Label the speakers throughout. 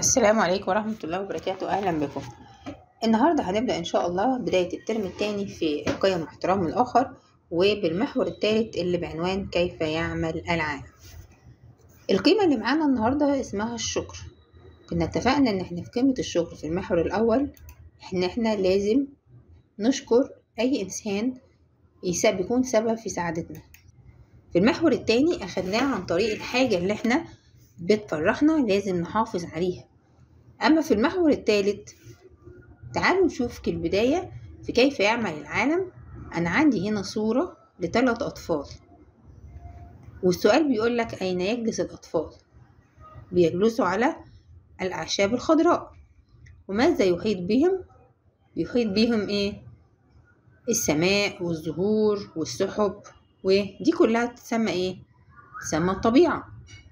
Speaker 1: السلام عليكم ورحمة الله وبركاته أهلا بكم النهاردة هنبدأ إن شاء الله بداية الترم الثاني في القيم واحترام الآخر وبالمحور الثالث اللي بعنوان كيف يعمل العالم القيمة اللي معانا النهاردة اسمها الشكر كنا اتفقنا إن احنا في قيمة الشكر في المحور الأول إن احنا لازم نشكر أي إنسان يس- بيكون سبب في سعادتنا في المحور التاني أخدناه عن طريق الحاجة اللي احنا بتفرحنا لازم نحافظ عليها أما في المحور الثالث تعالوا نشوف في البداية في كيف يعمل العالم أنا عندي هنا صورة لثلاث أطفال والسؤال بيقول لك أين يجلس الأطفال بيجلسوا على الأعشاب الخضراء وماذا يحيط بهم يحيط بهم إيه السماء والزهور والسحب ودي كلها تسمى إيه تسمى الطبيعة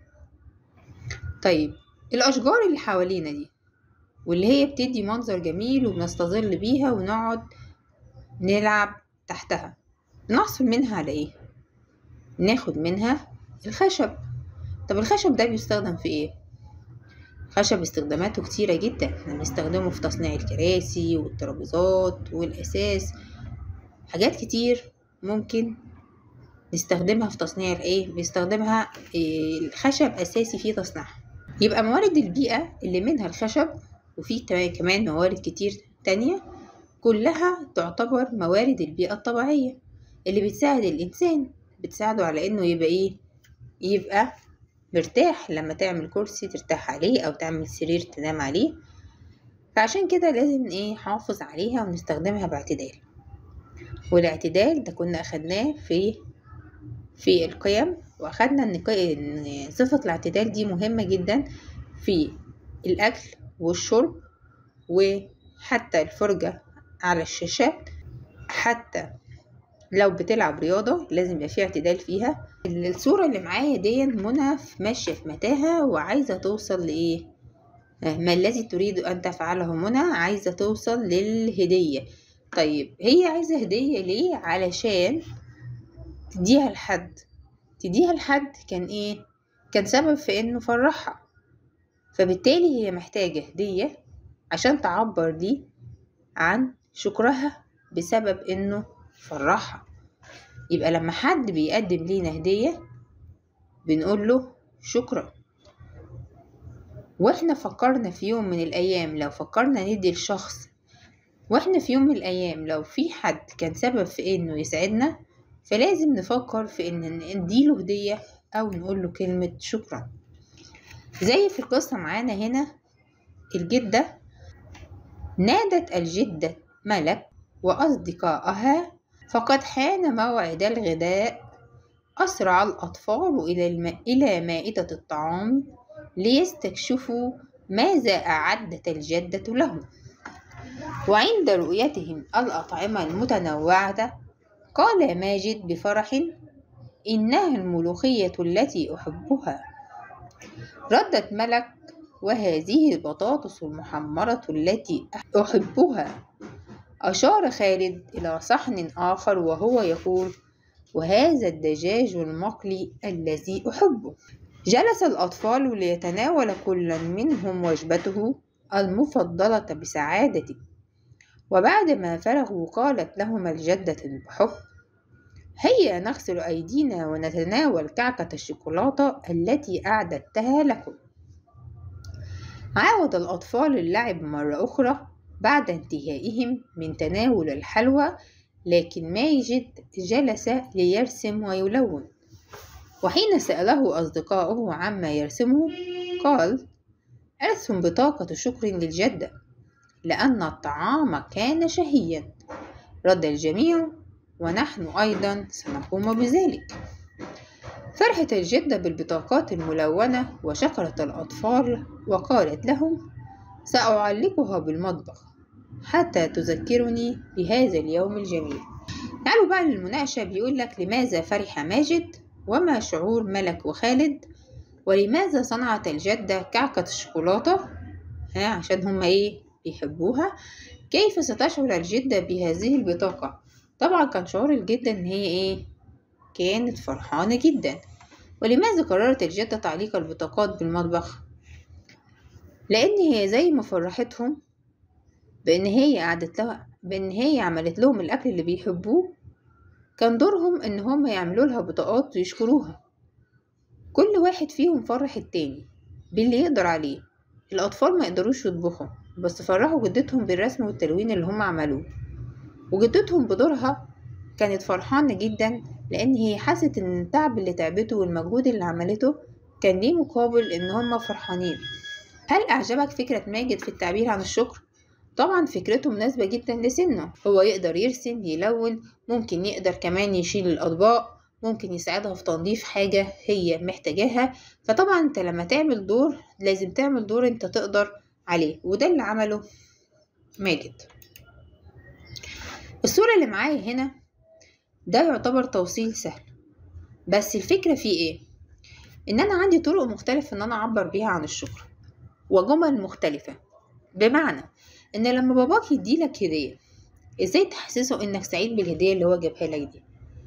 Speaker 1: طيب الأشجار اللي حوالينا دي واللي هي بتدي منظر جميل وبنستظل بيها ونقعد نلعب تحتها نحصل منها على ايه ناخد منها الخشب طب الخشب ده بيستخدم في ايه خشب استخداماته كتيرة جدا احنا بنستخدمه في تصنيع الكراسي والترابيزات والأساس حاجات كتير ممكن نستخدمها في تصنيع الايه بيستخدمها إيه الخشب أساسي في تصنيعها يبقى موارد البيئة اللي منها الخشب وفي تا- كمان موارد كتير تانية كلها تعتبر موارد البيئة الطبيعية اللي بتساعد الإنسان بتساعده على إنه يبقى إيه يبقى مرتاح لما تعمل كرسي ترتاح عليه أو تعمل سرير تنام عليه فعشان كده لازم إيه نحافظ عليها ونستخدمها باعتدال والاعتدال ده كنا أخدناه في في القيم وأخدنا إن قي- إن صفة الاعتدال دي مهمة جدا في الأكل والشرب وحتى الفرجة على الشاشات حتى لو بتلعب رياضة لازم يبقى فيه اعتدال فيها الصورة اللي معايا دي منى في- ماشية في متاهة وعايزة توصل لإيه آه، ما الذي تريد أن تفعله منى عايزة توصل للهدية طيب هي عايزة هدية ليه علشان تديها لحد تديها لحد كان ايه كان سبب في انه فرحها فبالتالي هي محتاجة هدية عشان تعبر لي عن شكرها بسبب انه فرحها يبقى لما حد بيقدم لينا هدية بنقول له شكرا واحنا فكرنا في يوم من الايام لو فكرنا ندي لشخص واحنا في يوم من الايام لو في حد كان سبب في انه يسعدنا فلازم نفكر في ان نديله هدية او نقول له كلمة شكرا زي في القصة معانا هنا الجدة نادت الجدة ملك وأصدقائها فقد حان موعد الغداء أسرع الأطفال إلى الم... إلى مائدة الطعام ليستكشفوا ماذا أعدت الجدة لهم وعند رؤيتهم الأطعمة المتنوعة قال ماجد بفرح إنها الملوخية التي أحبها ردت ملك وهذه البطاطس المحمرة التي أحبها أشار خالد إلى صحن آخر وهو يقول وهذا الدجاج المقلي الذي أحبه جلس الأطفال ليتناول كل منهم وجبته المفضلة بسعادة وبعدما فرغوا قالت لهما الجدة بحب هيا نغسل أيدينا ونتناول كعكة الشوكولاتة التي أعددتها لكم عاود الأطفال اللعب مرة أخرى بعد انتهائهم من تناول الحلوى لكن ماجد جلس ليرسم ويلون وحين سأله أصدقاؤه عما يرسمه قال أرسم بطاقة شكر للجدة لأن الطعام كان شهيا رد الجميع ونحن أيضا سنقوم بذلك فرحت الجدة بالبطاقات الملونة وشكرت الأطفال وقالت لهم سأعلقها بالمطبخ حتى تذكرني بهذا اليوم الجميل تعالوا بقى للمناقشة بيقول لك لماذا فرح ماجد وما شعور ملك وخالد ولماذا صنعت الجدة كعكة الشوكولاتة ها عشان هما ايه بيحبوها كيف ستشعر الجدة بهذه البطاقة طبعا كان شعور الجدة ان هي ايه كانت فرحانة جدا ولماذا قررت الجدة تعليق البطاقات بالمطبخ لان هي زي ما فرحتهم بان هي قعدت لها بان هي عملت لهم الاكل اللي بيحبوه كان دورهم ان هم يعملوا لها بطاقات ويشكروها كل واحد فيهم فرح التاني باللي يقدر عليه الاطفال ما يقدروش يطبخوا بس فرحوا جدتهم بالرسم والتلوين اللي هم عملوه وجدتهم بدورها كانت فرحانة جدا لأن هي حست إن التعب اللي تعبته والمجهود اللي عملته كان ليه مقابل إن هما فرحانين هل أعجبك فكرة ماجد في التعبير عن الشكر؟ طبعا فكرته مناسبة جدا لسنه هو يقدر يرسم يلون ممكن يقدر كمان يشيل الأطباق ممكن يساعدها في تنظيف حاجة هي محتاجاها فطبعا انت لما تعمل دور لازم تعمل دور انت تقدر عليه وده اللي عمله ماجد الصورة اللي معايا هنا ده يعتبر توصيل سهل بس الفكرة فيه ايه ان انا عندي طرق مختلفة ان انا اعبر بيها عن الشكر وجمل مختلفة بمعنى ان لما باباك يديلك هدية ازاي تحسسه انك سعيد بالهدية اللي هو جابها لك دي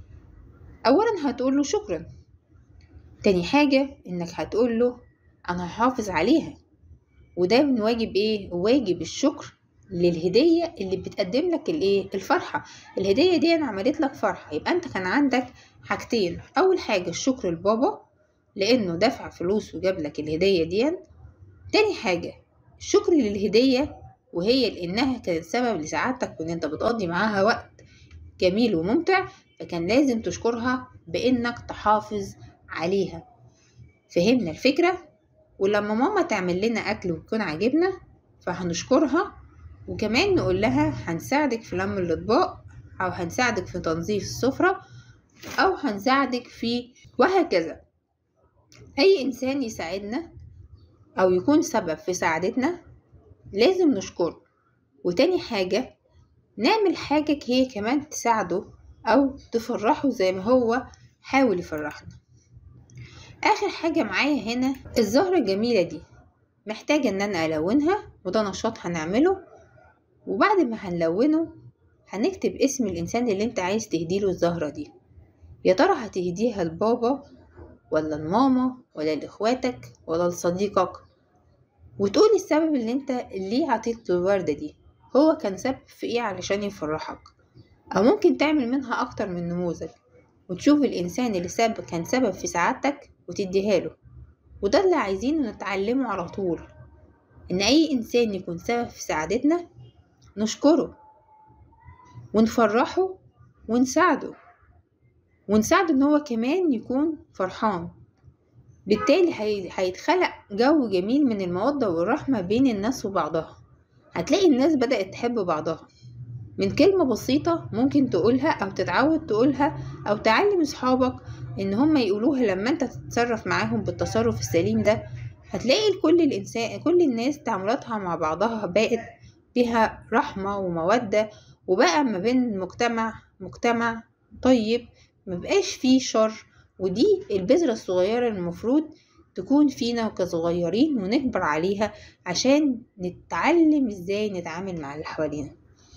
Speaker 1: اولا هتقوله شكرا تاني حاجة انك هتقوله انا هحافظ عليها وده من واجب ايه واجب الشكر للهدية اللي بتقدم لك الايه الفرحة الهدية دي انا عملت لك فرحة يبقى انت كان عندك حاجتين اول حاجة الشكر لبابا لانه دفع فلوس وجاب لك الهدية دي تاني حاجة الشكر للهدية وهي لانها كانت سبب لسعادتك وان انت بتقضي معاها وقت جميل وممتع فكان لازم تشكرها بانك تحافظ عليها فهمنا الفكرة ولما ماما تعمل لنا اكل ويكون عاجبنا فهنشكرها وكمان نقول لها هنساعدك في لم الأطباق أو هنساعدك في تنظيف السفرة أو هنساعدك في وهكذا أي إنسان يساعدنا أو يكون سبب في سعادتنا لازم نشكره وتاني حاجة نعمل حاجة هي كمان تساعده أو تفرحه زي ما هو حاول يفرحنا آخر حاجة معايا هنا الزهرة الجميلة دي محتاجة إن أنا ألونها وده نشاط هنعمله وبعد ما هنلونه هنكتب اسم الإنسان اللي انت عايز تهديله الزهرة دي يا ترى هتهديها لبابا ولا لماما ولا لإخواتك ولا لصديقك وتقولي السبب اللي انت ليه عطيت الوردة دي هو كان سبب في ايه علشان يفرحك أو ممكن تعمل منها أكتر من نموذج وتشوف الإنسان اللي سبب كان سبب في سعادتك وتديها له وده اللي عايزينه نتعلمه على طول إن أي إنسان يكون سبب في سعادتنا نشكره ونفرحه ونساعده ونساعده ان هو كمان يكون فرحان بالتالي هيتخلق جو جميل من المودة والرحمة بين الناس وبعضها هتلاقي الناس بدأت تحب بعضها من كلمة بسيطة ممكن تقولها أو تتعود تقولها أو تعلم أصحابك إن هم يقولوها لما أنت تتصرف معاهم بالتصرف السليم ده هتلاقي كل الإنسان كل الناس تعاملاتها مع بعضها بقت فيها رحمة ومودة وبقى ما بين مجتمع مجتمع طيب مبقاش فيه شر ودي البذرة الصغيرة المفروض تكون فينا كصغيرين ونكبر عليها عشان نتعلم ازاي نتعامل مع اللي حوالينا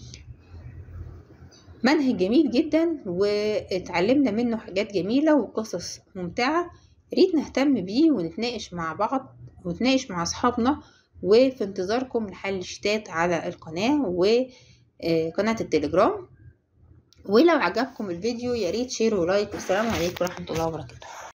Speaker 1: منهج جميل جدا واتعلمنا منه حاجات جميلة وقصص ممتعة ريت نهتم بيه ونتناقش مع بعض ونتناقش مع أصحابنا وفي انتظاركم لحل الشتات على القناة وقناة التليجرام ولو عجبكم الفيديو ياريت شير ولايك والسلام عليكم ورحمة الله وبركاته